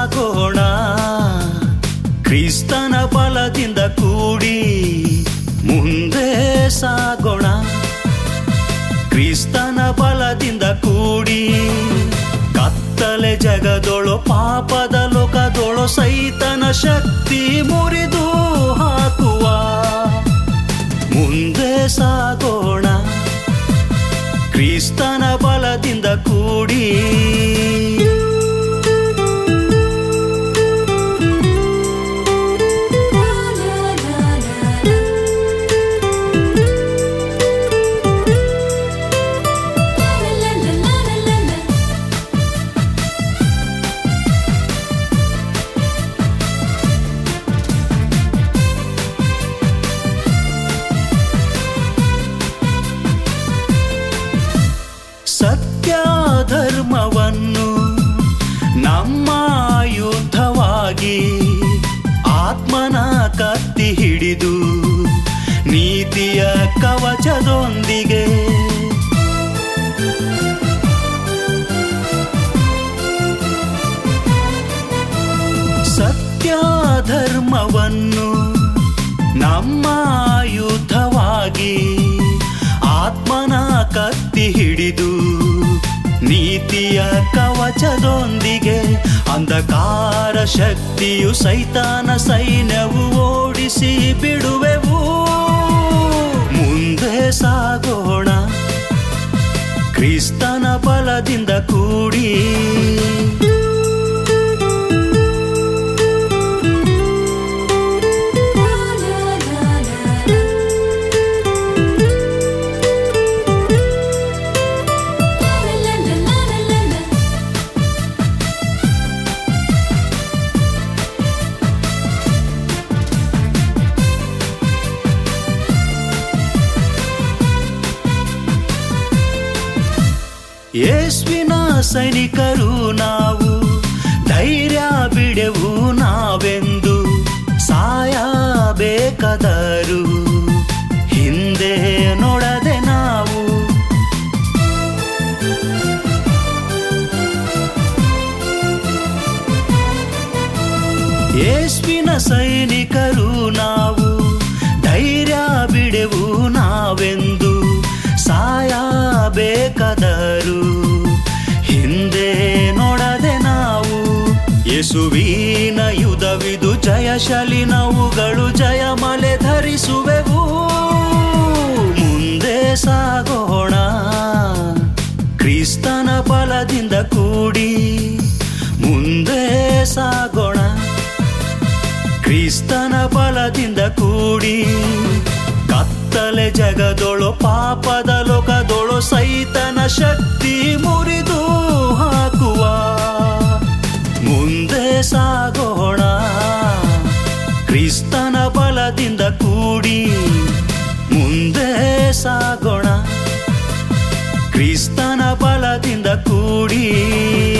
ಸಾಗೋಣ ಕ್ರಿಸ್ತನ ಬಲದಿಂದ ಕೂಡಿ ಮುಂದೆ ಸಾಗೋಣ ಕ್ರಿಸ್ತನ ಬಲದಿಂದ ಕೂಡಿ ಕತ್ತಲೆ ಜಗದೊಳು ಪಾಪದ ಲೋಕದೊಳು ಸೈತನ ಶಕ್ತಿ ಮುರಿದು ಹಾಕುವ ಮುಂದೆ ಸಾಗೋಣ ಕ್ರಿಸ್ತನ ಬಲದಿಂದ ಕೂಡಿ ಸತ್ಯ ಧರ್ಮವನ್ನು ನಮ್ಮ ಯುದ್ಧವಾಗಿ ಆತ್ಮನ ಕತ್ತಿ ಹಿಡಿದು ನೀತಿಯ ಕವಚದೊಂದಿಗೆ ಸತ್ಯ ಧರ್ಮವನ್ನು ನಮ್ಮ ಯುದ್ಧವಾಗಿ ಆತ್ಮನ ಕತ್ತಿ ಹಿಡಿದು ನೀತಿಯ ಕವಚದೊಂದಿಗೆ ಅಂಧಕಾರ ಶಕ್ತಿಯು ಸೈತಾನ ಸೈನ್ಯವು ಓಡಿಸಿ ಬಿಡುವೆವು ಮುಂದೆ ಸಾಗೋಣ ಕ್ರಿಸ್ತನ ಬಲದಿಂದ ಕೂಡಿ ಯೇಸುವಿನ ಸೈನಿಕರು ನಾವು ಧೈರ್ಯ ಬಿಡೆವು ನಾವೆಂದು ಸಾಯಬೇಕಾದರು ಹಿಂದೆ ನೋಡದೆ ನಾವು ಯೇಸುವಿನ ಸೈನಿಕರು ನಾವು ಧೈರ್ಯ ಬಿಡೆವು ನಾವೆಂದು ಸಾಯಬೇಕಾದರು ಹಿಂದೆ ನೋಡದೆ ನಾವು ಯೇಸುವಿನ ಯುಧವಿದು ಜಯಶಾಲಿ ನಾವುಗಳು ಜಯಮಲೆ ಧರಿಸುವೆವು ಮುಂದೆ ಸಾಗೋಣ ಕ್ರಿಸ್ತನ ಬಲದಿಂದ ಕೂಡಿ ಮುಂದೆ ಸಾಗೋಣ ಕ್ರಿಸ್ತನ ಬಲದಿಂದ ಕೂಡಿ ಕತ್ತಲೆ ಜಗದೊಳು ಪಾಪದ ಲೋಕದೊಳು ಸೈತನ ಶಕ್ತಿ ಮುರಿದು ಹಾಕುವ ಮುಂದೆ ಸಾಗೋಣ ಕ್ರಿಸ್ತನ ಬಲದಿಂದ ಕೂಡಿ ಮುಂದೆ ಸಾಗೋಣ ಕ್ರಿಸ್ತನ ಬಲದಿಂದ ಕೂಡಿ